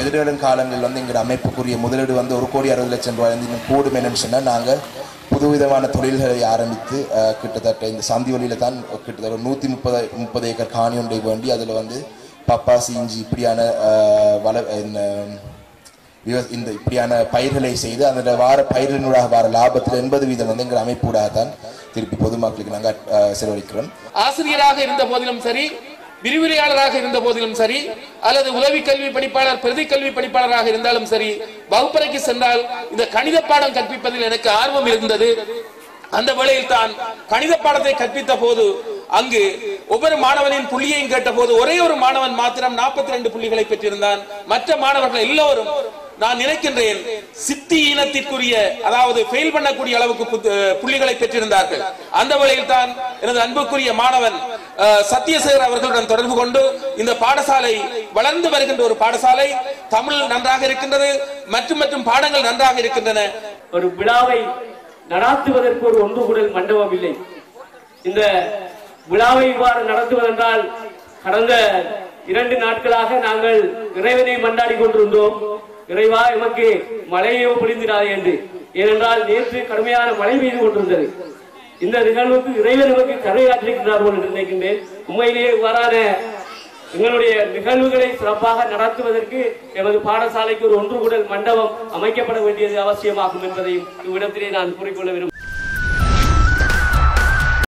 எதிர்வரும் காலங்களில் வந்து எங்கள் அமைப்புக்குரிய முதலீடு வந்து ஒரு கோடி அறுபது லட்சம் ரூபாய் வந்து இன்னும் கூடும் என்னன்னு சொன்னால் நாங்கள் புதுவிதமான தொழில்களை ஆரம்பித்து அஹ், கிட்டத்தட்ட இந்த சந்தி வழியில் தான் கிட்டத்தட்ட ஒரு நூற்றி முப்பது முப்பது ஏக்கர் காணி ஒன்றை வேண்டி அதில் வந்து பப்பாசி இஞ்சி இப்படியான அஹ், வள இந்த விவ- இந்த இப்படியான பயிர்களை செய்து அந்த வார பயிரினூடாக வார லாபத்தில் எண்பது வீதம் வந்து எங்கள் அமைப்பூடாகத்தான் திருப்பி பொதுமக்களுக்கு நாங்கள் அஹ், செலவழிக்கிறோம் ஆசிரியராக இருந்த போதிலும் சரி விரிவுரையாளராக இருந்த போதிலும் சரி அல்லது உதவி கல்வி படிப்பாளர் பிரதி கல்வி படிப்பாளராக இருந்தாலும் சரி வகுப்பறைக்கு சென்றால் இந்த கணித பாடம் கற்பிப்பதில் எனக்கு ஆர்வம் இருந்தது அந்த வேளையில் தான் கணித பாடத்தை கற்பித்த போது அங்கு ஒவ்வொரு மாணவனின் புள்ளியையும் கேட்ட போது ஒரே ஒரு மாணவன் மாத்திரம் 42 ரெண்டு புள்ளிகளை பெற்றிருந்தான் மற்ற மாணவர்கள் எல்லோரும் நான் நினைக்கின்றேன் சித்தி இனத்திற்குரிய அதாவது ஃபெயில் பண்ணக்கூடிய அளவுக்கு புத்து- புள்ளிகளை பெற்றிருந்தார்கள் அந்த வேளையில் தான் எனது அன்புக்குரிய மாணவன் அஹ், சத்யசேகர் அவர்களுடன் தொடர்பு கொண்டு இந்த பாடசாலை வளர்ந்து வருகின்ற ஒரு பாடசாலை தமிழ் நன்றாக இருக்கின்றது மற்றும் மற்றும் பாடங்கள் நன்றாக இருக்கின்றன ஒரு விழாவை நடாத்துவதற்கு ஒரு ஒன்று கூடல் மண்டபம் இல்லை இந்த விழாவை இவ்வாறு நடத்துவதென்றால் கடந்த இரண்டு நாட்களாக நாங்கள் இறைவனை மண்டாடி கொண்டிருந்தோம் இறைவா எமக்கு மழையோ பொழிந்திடாது என்று ஏனென்றால் நேற்று கடுமையான மழை பெய்து கொண்டிருந்தது இந்த நிகழ்வுக்கு இறைவன் நமக்கு கரையாற்றிருக்கிறார் போல் என்று நினைக்கின்றேன் உண்மையிலேயே இவ்வாறான எங்களுடைய நிகழ்வுகளை சிறப்பாக நடத்துவதற்கு எமது பாடசாலைக்கு ஒரு ஒன்று கூடல் மண்டபம் அமைக்கப்பட வேண்டியது அவசியமாகும் என்பதையும் இவ்விடத்திலே நான் கூறிக்கொள்ள விரும்புகிறேன்